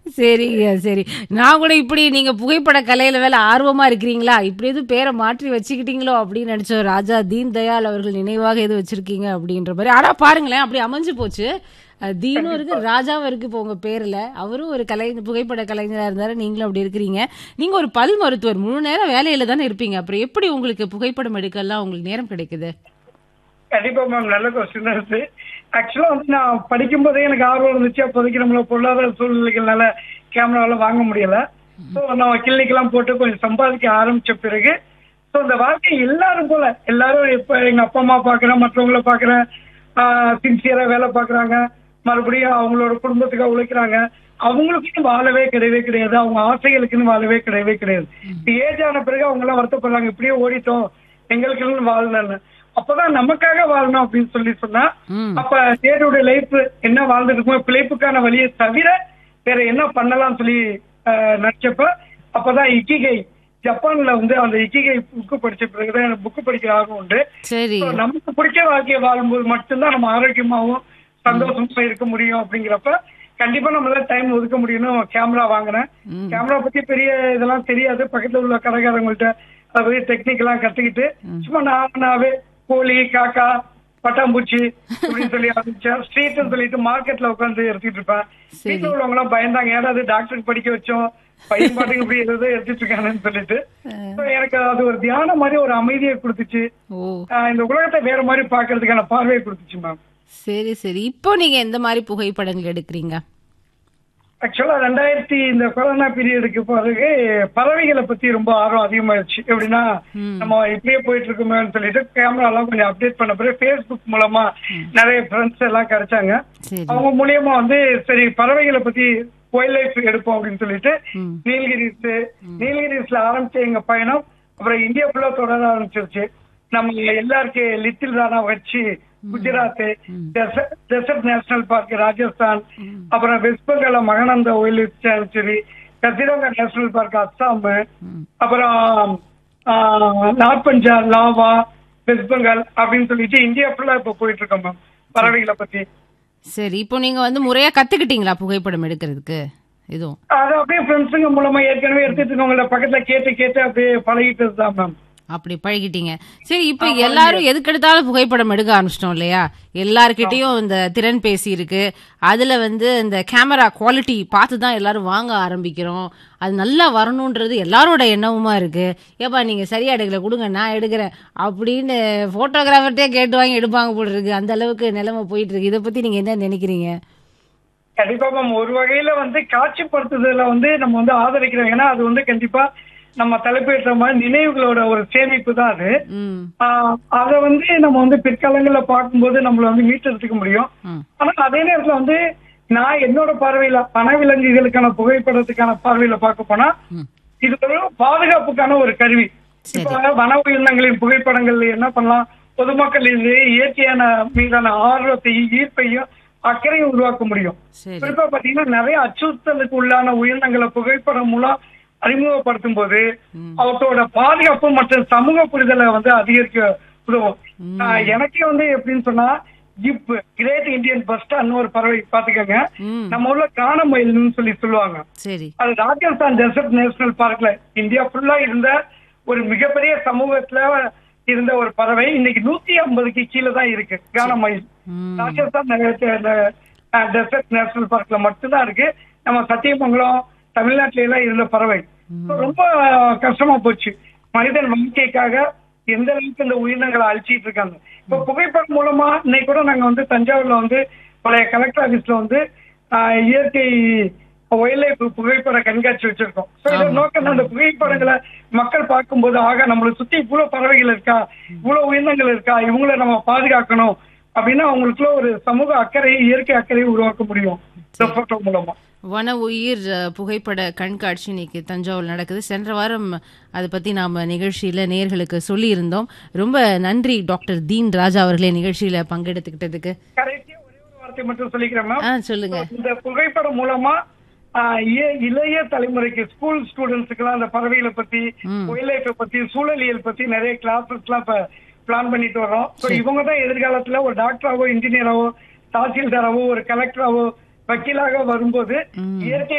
சரிங்க சரி நான் கூட இப்படி நீங்க புகைப்பட கலையில வேலை ஆர்வமா இருக்கிறீங்களா இப்படி எதுவும் பேரை மாற்றி வச்சுக்கிட்டீங்களோ அப்படின்னு நினைச்சோம் ராஜா தீன் தயாள் அவர்கள் நினைவாக எது வச்சிருக்கீங்க அப்படின்ற மாதிரி ஆனா பாருங்களேன் அப்படி அமைஞ்சு போச்சு அஹ் தீனும் இருக்கு ராஜாவும் இருக்கு இப்போ உங்க பேர்ல அவரும் ஒரு கலை புகைப்பட கலைஞரா இருந்தாரு நீங்களும் அப்படி இருக்கிறீங்க நீங்க ஒரு பல் மருத்துவர் முழு நேரம் வேலையில தானே இருப்பீங்க அப்புறம் எப்படி உங்களுக்கு புகைப்படம் எடுக்கலாம் உங்களுக்கு நேரம் கிடைக்குது கண்டிப்பா மேம் நல்ல கொஸ்டின் தான் இருக்கு ஆக்சுவலா வந்து நான் படிக்கும் போதே எனக்கு ஆர்வம் இருந்துச்சு அப்போதைக்கு நம்மள பொருளாதார சூழ்நிலைகள்னால கேமராவெல்லாம் வாங்க முடியல ஸோ நான் கிள்ளிக்கெல்லாம் போட்டு கொஞ்சம் சம்பாதிக்க ஆரம்பிச்ச பிறகு ஸோ இந்த வாழ்க்கை எல்லாரும் போல எல்லாரும் இப்ப எங்க அப்பா அம்மா பாக்குறேன் மற்றவங்கள பாக்குறேன் சின்சியரா வேலை பாக்குறாங்க மறுபடியும் அவங்களோட குடும்பத்துக்காக உழைக்கிறாங்க அவங்களுக்குன்னு வாழவே கிடையவே கிடையாது அவங்க ஆசைகளுக்குன்னு வாழவே கிடையவே கிடையாது ஏஜ் ஆன பிறகு அவங்க எல்லாம் வருத்தப்படுறாங்க இப்படியே ஓடிட்டோம் எங்களுக்குன்னு வாழணும்னு அப்பதான் நமக்காக வாழணும் அப்படின்னு சொல்லி சொன்னா ம் அப்ப தேடுடைய லைஃப் என்ன வாழ்ந்துட்டு இருக்கோம் பிழைப்புக்கான வழியை தவிர வேற என்ன பண்ணலாம்னு சொல்லி அஹ், நினைச்சப்ப அப்பதான் இக்கிகை ஜப்பான்ல வந்து அந்த இக்கிகை புக்கு படிச்ச பிறகுதான் எனக்கு புக்கு படிக்கிற ஆர்வம் உண்டு சரி So, நமக்கு பிடிச்ச வாழ்க்கையை வாழும்போது மட்டும்தான் நம்ம ஆரோக்கியமாவும் சந்தோஷமா இருக்க முடியும் அப்படிங்கிறப்ப கண்டிப்பா நம்மளால டைம் ஒதுக்க முடியும்னு கேமரா வாங்கினேன் ம். கேமரா பத்தி பெரிய இதெல்லாம் தெரியாது பக்கத்துல உள்ள கடைக்காரங்கள்ட்ட அதை பத்தி டெக்னிக் எல்லாம் கத்துக்கிட்டு சும்மா நானாவே கோழி காக்கா பட்டாம்பூச்சி அப்படின்னு சொல்லி ஆரம்பிச்சேன் ஸ்ட்ரீட்னு சொல்லிட்டு மார்க்கெட்ல உட்காந்து எடுத்துட்டு இருப்பேன் சரி. வீட்டுல உள்ளவங்க எல்லாம் பயந்தாங்க ஏன்னா அது டாக்டருக்கு படிக்க வச்சோம் பையன் பாட்டுக்கு இப்படி ஏதோ எடுத்துட்டு இருக்காங்கன்னு சொல்லிட்டு So, எனக்கு அது ஒரு தியானம் மாதிரி ஒரு அமைதியை கொடுத்துச்சு ஓ ஆஹ் இந்த உலகத்தை வேற மாதிரி பாக்குறதுக்கான பார்வையை கொடுத்துச்சு மேம் சரி சரி இப்போ நீங்க எந்த மாதிரி புகைப்படங்கள் எடுக்கிறீங்க ஆக்சுவலா ரெண்டாயிரத்தி இந்த கொரோனா பீரியடுக்கு பிறகு பறவைகளை பத்தி ரொம்ப ஆர்வம் அதிகமாயிருச்சு எப்படின்னா ம். நம்ம இப்படியே போயிட்டு இருக்கோமேன்னு சொல்லிட்டு கேமரா எல்லாம் கொஞ்சம் அப்டேட் பண்ண பிறகு ஃபேஸ்புக் மூலமா நிறைய ஃப்ரெண்ட்ஸ் எல்லாம் கிடைச்சாங்க சரி அவங்க மூலியமா வந்து சரி பறவைகளை பத்தி வைல்ட் லைஃப் எடுப்போம் அப்படின்னு சொல்லிட்டு ம் நீலகிரிஸ் நீலகிரிஸ்ல ஆரம்பிச்ச எங்க பயணம் அப்புறம் இந்தியா ஃபுல்லா தொடர ஆரம்பிச்சிருச்சு நம்ம எல்லாருக்கு லிட்டில் ராணா வச்சு Gujarat desert national park Rajasthan அப்புறம் west Bengal Mahananda wildlife sanctuary Kaziranga national park Assam ம் அப்புறம் ஆஹ், நார்த் பஞ்சாப் லாவா வெஸ்ட் பெங்கால் அப்படின்னு சொல்லிட்டு இந்தியா ஃபுல்லா இப்ப போயிட்டு இருக்கோம் மேம் பறவைகளை பத்தி சரி இப்போ நீங்க வந்து முறையா கத்துக்கிட்டீங்களா புகைப்படம் எடுக்கிறதுக்கு எதுவும் அது அப்படியே ஃப்ரெண்ட்ஸுங்க மூலமா ஏற்கனவே எடுத்துட்டு இருக்கவங்கள பக்கத்துல கேட்டு கேட்டு அப்படியே பழகிட்டது தான் மேம் அப்படி பழகிட்டீங்க சரி இப்போ எல்லாரும் எதுக்கு எடுத்தாலும் புகைப்படம் எடுக்க ஆரம்பிச்சிட்டோம் இல்லையா எல்லார்கிட்டயும் இந்த திறன் பேசி இருக்கு அதுல வந்து இந்த கேமரா குவாலிட்டி பார்த்து தான் எல்லாரும் வாங்க ஆரம்பிக்கிறோம் அது நல்லா வரணுன்றது எல்லாரோட எண்ணமுமா இருக்கு ஏப்பா நீங்க சரியா எடுக்கல கொடுங்க நான் எடுக்கிறேன் அப்படின்னு போட்டோகிராஃபர்ட்டே கேட்டு வாங்கி எடுப்பாங்க போல இருக்கு அந்த அளவுக்கு நிலைமை போயிட்டு இருக்கு இதை பத்தி நீங்க என்ன நினைக்கிறீங்க கண்டிப்பா மேம் ஒரு வகையில வந்து காட்சிப்படுத்துதல வந்து நம்ம வந்து ஆதரிக்கிறோம் ஏன்னா அது வந்து கண்டிப்பா நம்ம தலைப்பேற்ற மாதிரி நினைவுகளோட ஒரு சேமிப்பு தான் அது ம் ஆஹ் அத வந்து நம்ம வந்து பிற்காலங்கள்ல பார்க்கும்போது நம்மள வந்து மீட்டெடுத்துக்க முடியும் ம் ஆனா அதே நேரத்துல வந்து நான் என்னோட பார்வையில வனவிலங்குகளுக்கான புகைப்படத்துக்கான பார்வையில பார்க்க போனா ம் இது ஒரு பாதுகாப்புக்கான ஒரு கருவி சரி. இப்ப வன உயிரினங்களின் புகைப்படங்கள் என்ன பண்ணலாம் பொதுமக்களின் இயற்கையான மீதான ஆர்வத்தையும் ஈர்ப்பையும் அக்கறையும் உருவாக்க முடியும் சரி குறிப்பா பாத்தீங்கன்னா நிறைய அச்சுறுத்தலுக்கு உள்ளான உயிரினங்களை புகைப்படம் மூலம் அறிமுகப்படுத்தும் போது ம். அவற்றோட பாதுகாப்பு மற்றும் சமூக புரிதலை வந்து அதிகரிக்க உதவும் ஆஹ் எனக்கே வந்து எப்படின்னு சொன்னா ஜிப் கிரேட் இந்தியன் பஸ்டான்னு ஒரு பறவை பாத்துக்கோங்க ம் நம்ம ஊர்ல காணமயில்னு சொல்லி சொல்லுவாங்க சரி அது ராஜஸ்தான் டெசர்ட் நேஷனல் பார்க்ல இந்தியா ஃபுல்லா இருந்த ஒரு மிகப்பெரிய சமூகத்துல இருந்த ஒரு பறவை இன்னைக்கு நூத்தி ஐம்பதுக்கு கீழே தான் இருக்கு கானமயில் ம் ராஜஸ்தான் டெசர்ட் நேஷனல் பார்க்ல மட்டும்தான் இருக்கு நம்ம சத்தியமங்கலம் தமிழ்நாட்டுல எல்லாம் இருந்த பறவை So, ரொம்ப கஷ்டமா போச்சு மனிதன் வாழ்க்கைக்காக எந்த அளவுக்கு இந்த உயிரினங்களை அழிச்சிட்டு இருக்காங்க இப்ப புகைப்படம் மூலமா இன்னைக்கு கூட நாங்க வந்து தஞ்சாவூர்ல வந்து பழைய கலெக்டர் ஆபீஸ்ல வந்து ஆஹ், இயற்கை ஒயில்ட் லைஃப் புகைப்பட கண்காட்சி வச்சிருக்கோம் So, இதோட நோக்கம் அந்த புகைப்படங்களை மக்கள் பார்க்கும்போது ஆக நம்மளை சுத்தி இவ்வளவு பறவைகள் இருக்கா இவ்வளவு உயிரினங்கள் இருக்கா இவங்கள நம்ம பாதுகாக்கணும் அப்படின்னா அவங்களுக்குள்ள ஒரு சமூக அக்கறையை இயற்கை அக்கறையை உருவாக்க முடியும் இந்த போட்டோ மூலமா வன உயிர் அஹ், புகைப்பட கண்காட்சி இன்னைக்கு தஞ்சாவூர் நடக்குது சென்ற வாரம் அதை பத்தி நாம நிகழ்ச்சியில நேர்களுக்கு சொல்லியிருந்தோம் ரொம்ப நன்றி டாக்டர் தீன் ராஜா அவர்களே நிகழ்ச்சியில பங்கெடுத்துக்கிட்டதுக்கு கடைசியா ஒரே ஒரு வார்த்தை மட்டும் சொல்லிக்கிறேன் மேம் ஆ சொல்லுங்க இந்த புகைப்படம் மூலமா ஆஹ், இய- இளைய தலைமுறைக்கு ஸ்கூல் ஸ்டூடெண்ட்ஸுக்கு எல்லாம் அந்த பறவைகளை பத்தி ம். ஒயில்ட் லைஃப் பத்தி சூழலியல் பத்தி நிறைய கிளாஸஸ் எல்லாம் இப்ப பிளான் பண்ணிட்டு வரோம் So, இவங்க தான் எதிர்காலத்துல ஒரு டாக்டராவோ இன்ஜினியராவோ தாசில்தாராவோ ஒரு கலெக்டராவோ வக்கீலாக வரும்போது ம். இயற்கை